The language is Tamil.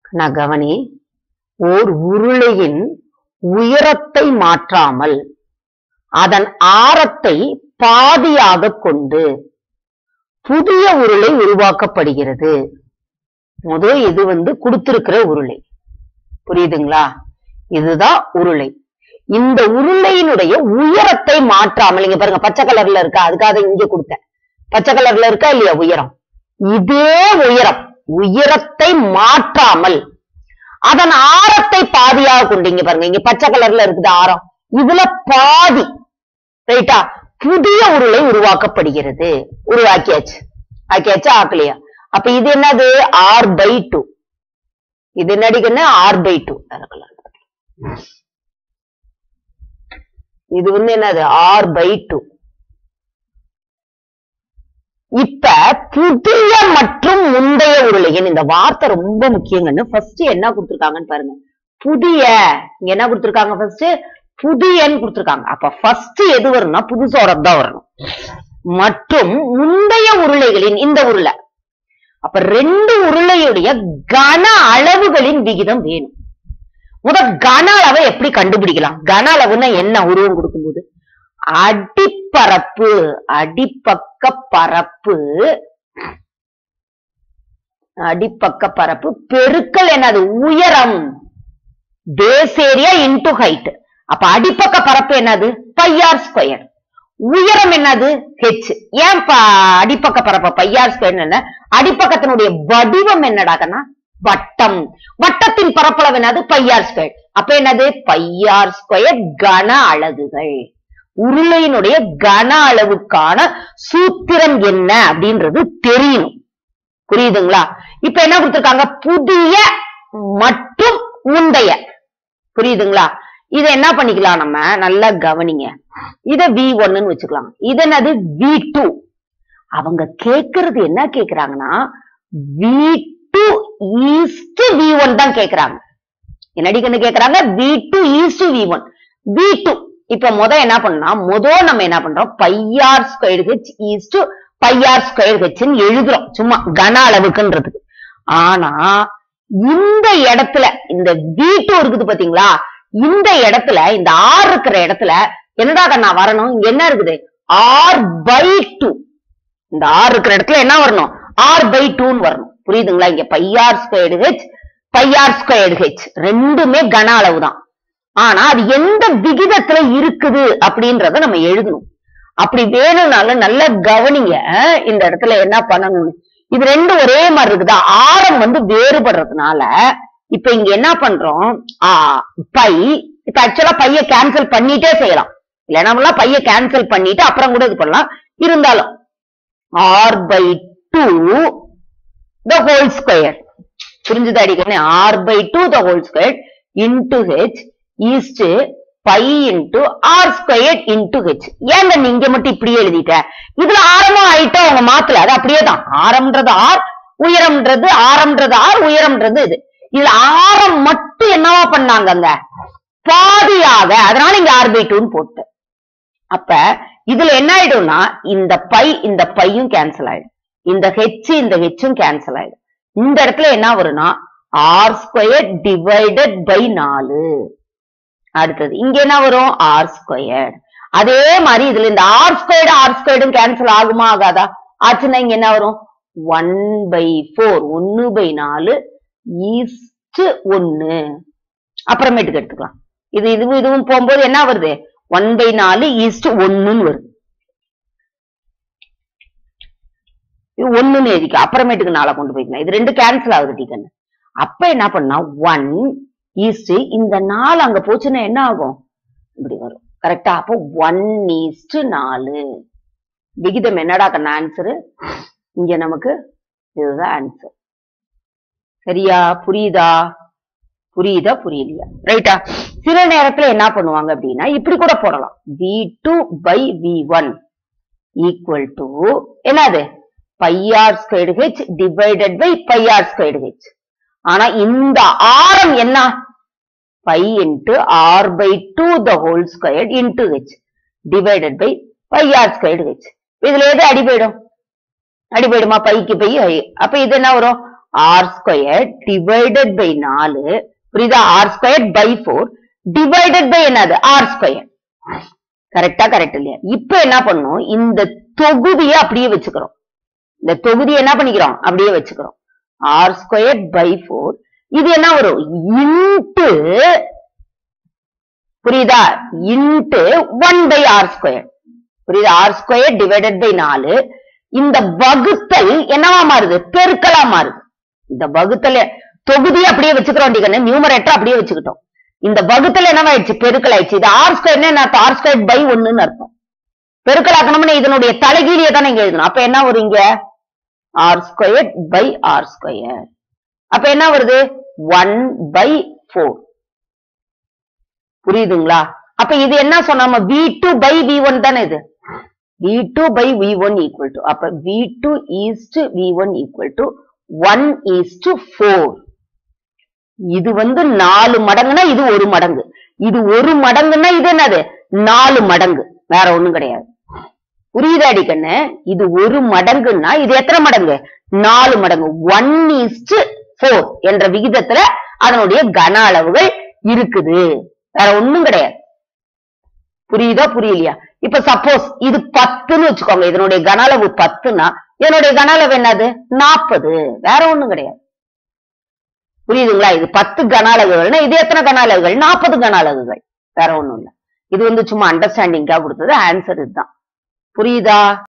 நான் கவனி ஓர் உருளையின் உயரத்தை மாற்றாமல் அதன் ஆரத்தை பாதியாக கொண்டு புதிய உருளை உருவாக்கப்படுகிறது முதல் இது வந்து கொடுத்திருக்கிற உருளை புரியுதுங்களா இதுதான் உருளை இந்த உருளையினுடைய உயரத்தை மாற்றாமல் இங்க பாருங்க பச்சை கலர்ல இருக்கா அதுக்காக இங்க கொடுத்தேன் பச்சை கலர்ல இருக்கா இல்லையா உயரம் இதே உயரம் உயரத்தை மாற்றாமல் அதன் ஆரத்தை பாதியாக கொண்டீங்க பாருங்க இங்க பச்சை கலர்ல இருக்குது ஆரம் இதுல பாதி ரைட்டா புதிய உருளை உருவாக்கப்படுகிறது உருவாக்கியாச்சு ஆக்கியாச்சா ஆக்கலையா அப்ப இது என்னது ஆர் பை டூ இது என்னடிக்குன்னு ஆர் பை டூ இது வந்து என்னது ஆர் பை டூ இப்ப புதிய மற்றும் முந்தைய உருளையின் இந்த வார்த்தை ரொம்ப முக்கியங்கன்னு ஃபர்ஸ்ட் என்ன கொடுத்திருக்காங்கன்னு பாருங்க புதிய இங்க என்ன கொடுத்திருக்காங்க ஃபர்ஸ்ட் புதியன்னு கொடுத்திருக்காங்க அப்ப ஃபர்ஸ்ட் எது வரும்னா புதுசோட தான் வரணும் மற்றும் முந்தைய உருளைகளின் இந்த உருளை அப்ப ரெண்டு உருளையுடைய கன அளவுகளின் விகிதம் வேணும் முத கன அளவை எப்படி கண்டுபிடிக்கலாம் கன அளவுன்னா என்ன உருவம் கொடுக்கும்போது அடிப்பரப்பு அடிப்பக்க பரப்பு அடிப்பக்க பரப்பு பெருக்கல் என்னது உயரம் பேஸ் ஏரியா இன்டு ஹைட் அப்ப அடிப்பக்க பரப்பு என்னது பையார் ஸ்கொயர் உயரம் என்னது ஹெச் ஏன் ப- அடிப்பக்க பரப்பு பையார் ஸ்கொயர் என்ன அடிப்பக்கத்தினுடைய வடிவம் என்னடாகன்னா வட்டம் வட்டத்தின் பரப்பளவு என்னது பையார் ஸ்கொயர் அப்ப என்னது பையார் ஸ்கொயர் கன அலகுகள் உருளையினுடைய கன அளவுக்கான சூத்திரம் என்ன அப்படின்றது தெரியணும் புரியுதுங்களா இப்ப என்ன கொடுத்திருக்காங்க புதிய மற்றும் முந்தைய புரியுதுங்களா இத என்ன பண்ணிக்கலாம் நம்ம நல்லா கவனிங்க இத வி ஒன்னு வச்சுக்கலாம் இது என்னது வி டூ அவங்க கேக்குறது என்ன கேக்குறாங்கன்னா V two is to V one தான் கேக்குறாங்க என்னடி கண்ணு கேக்குறாங்க V two is to V one V two இப்ப முத என்ன பண்ணா முத நம்ம என்ன பண்றோம் pi r square H is to pi r square ஹெச்னு எழுதுறோம் சும்மா கன அளவுக்குன்றதுக்கு ஆனா இந்த இடத்துல இந்த வி டூ இருக்குது பாத்தீங்களா இந்த இடத்துல இந்த ஆர் இருக்கிற இடத்துல என்னடா கண்ணா வரணும் இங்க என்ன இருக்குது ஆர் பை டூ இந்த ஆர் இருக்கிற இடத்துல என்ன வரணும் ஆர் பை டூன்னு வரணும் புரியுதுங்களா இங்க pi r squared H pi r squared H ரெண்டுமே கன அளவு தான் ஆனா அது எந்த விகிதத்துல இருக்குது அப்படின்றத நம்ம எழுதணும் அப்படி வேணும்னாலும் நல்லா கவனிங்க அஹ், இந்த இடத்துல என்ன பண்ணணும் இது ரெண்டும் ஒரே மாதிரி இருக்குதா ஆரம் வந்து வேறுபடுறதுனால இப்ப இங்க என்ன பண்றோம் ஆ, பை இப்ப ஆக்சுவலா பைய கேன்சல் பண்ணிட்டே செய்யலாம் இல்ல நம்மளாம் பைய கேன்சல் பண்ணிட்டு அப்புறம் கூட இது பண்ணலாம் இருந்தாலும் R by two the whole square புரிஞ்சுதா அடிக்கணும் R by two the whole square into H is to pi into R square into H ஏங்க நீங்க மட்டும் இப்படியே எழுதிட்ட இதுல ஆரமும் ஆயிட்டா அவங்க மாத்தல அது அப்படியே தான் ஆரம்ன்றது ஆர் உயரம்ன்றது ஆரம்ன்றது ஆர் உயரம்ன்றது இது இதுல ஆரம் மட்டும் என்னவா பண்ணாங்க அங்க பாதியாக அதனால இங்க ஆர் பை டூன்னு போட்டு அப்ப இதுல என்ன ஆயிடும்னா இந்த பை இந்த பையும் கேன்சல் ஆயிடும் இந்த ஹெச் இந்த ஹெச்சும் கேன்சல் ஆயிடும் இந்த இடத்துல என்ன வரும்னா ஆர் ஸ்கொயர் டிவைடட் பை நாலு அடுத்தது இங்க என்ன வரும் ஆர் ஸ்கொயர் அதே மாதிரி இதுல இந்த ஆர் ஸ்கொயர்டு ஆர் ஸ்கொயர்டும் கேன்சல் ஆகுமா ஆகாதா ஆச்சுன்னா இங்க என்ன வரும் ஒன் பை ஃபோர் ஒன்னு பை நாலு ஈஸ்ட் ஒன்னு அப்புறமேட்டுக்கு எடுத்துக்கலாம் இது இதுவும் இதுவும் போகும்போது என்ன வருது ஒன் பை நாலு ஈஸ்ட் ஒன்னுன்னு வருது இது ஒண்ணுன்னு எழுதிக்க அப்புறமேட்டுக்கு நாளை கொண்டு போய்க்கலாம் இது ரெண்டு கேன்சல் ஆகுது டீக்கன் அப்ப என்ன பண்ணா ஒன் ஈஸ்ட் இந்த நாலு அங்க போச்சுன்னா என்ன ஆகும் இப்படி வரும் கரெக்டா அப்போ ஒன் ஈஸ்ட் நாலு விகிதம் என்னடா கண்ண ஆன்சரு இங்க நமக்கு இதுதான் ஆன்சர் சரியா புரியுதா புரியுதா புரியலையா ரைட்டா சில நேரத்துல என்ன பண்ணுவாங்க அப்படின்னா இப்படி கூட போடலாம் V two by V one equal to என்னது pi r squared H divided by pi r squared H ஆனா இந்த ஆரம் என்ன pi into R by two the whole squared into H divided by pi r squared H இதுல எது அடி போயிடும் அடி போயிடுமா பைக்கு பை ஐ அப்ப இது என்ன வரும் ஆர் ஸ்கொயர் டிவைடட் பை நாலு புரியுதா R square by four divided by என்னது ஆர் ஸ்கொயர் கரெக்டா கரெக்ட் இல்லையா இப்ப என்ன பண்ணும் இந்த தொகுதியை அப்படியே வச்சுக்கிறோம் இந்த தொகுதியை என்ன பண்ணிக்கிறோம் அப்படியே வச்சுக்கிறோம் ஆர் ஸ்கொயர் பை ஃபோர் இது என்ன வரும் இன்ட்டு புரியுதா into one by R square புரியுதா ஆர் ஸ்கொயர் டிவைடட் பை நாலு இந்த வகுத்தல் என்னவா மாறுது பெருக்கலா மாறுது இந்த வகுத்தல் தொகுதி அப்படியே வச்சுக்கிறோம் டிகன்னு நியூமரேட்டர் அப்படியே வச்சுக்கிட்டோம் இந்த வகுத்தல் என்னவாயிடுச்சு பெருக்கல் ஆயிடுச்சு இது ஆர் ஸ்கொயர்னு என்ன ஆர் ஸ்கொயர் பை ஒண்ணுன்னு அர்த்தம் பெருக்கலாக்கணும்னு இதனுடைய தலைகீழியை தானே இங்க எழுதணும் அப்ப என்ன வரும் இங்க R square by R square அப்ப என்ன வருது ஒன் பை ஃபோர் புரியுதுங்களா அப்ப இது என்ன சொன்னாம V two by V one தானே இது V two by V one equal to அப்ப V two is to V one equal to one is to four இது வந்து நாலு மடங்குனா இது ஒரு மடங்கு இது ஒரு மடங்குன்னா இது என்னது நாலு மடங்கு வேற ஒண்ணும் கிடையாது புரியுதாடி கண்ணு இது ஒரு மடங்குன்னா இது எத்தனை மடங்கு நாலு மடங்கு ஒன் ஈஸ்ட் ஃபோர் என்ற விகிதத்துல அதனுடைய கன அளவுகள் இருக்குது வேற ஒண்ணும் கிடையாது புரியுதா புரியலையா இப்ப சப்போஸ் இது பத்துன்னு வச்சுக்கோங்க இதனுடைய கன அளவு பத்துனா இதனுடைய கன அளவு என்னது நாற்பது வேற ஒண்ணும் கிடையாது புரியுதுங்களா இது பத்து கன அளவுகள்னா இது எத்தனை கன அளவுகள் நாற்பது கன அளவுகள் வேற ஒண்ணும் இல்ல இது வந்து சும்மா அண்டர்ஸ்டாண்டிங்கா கொடுத்தது ஆன்சர் இதுதான் புரியுதா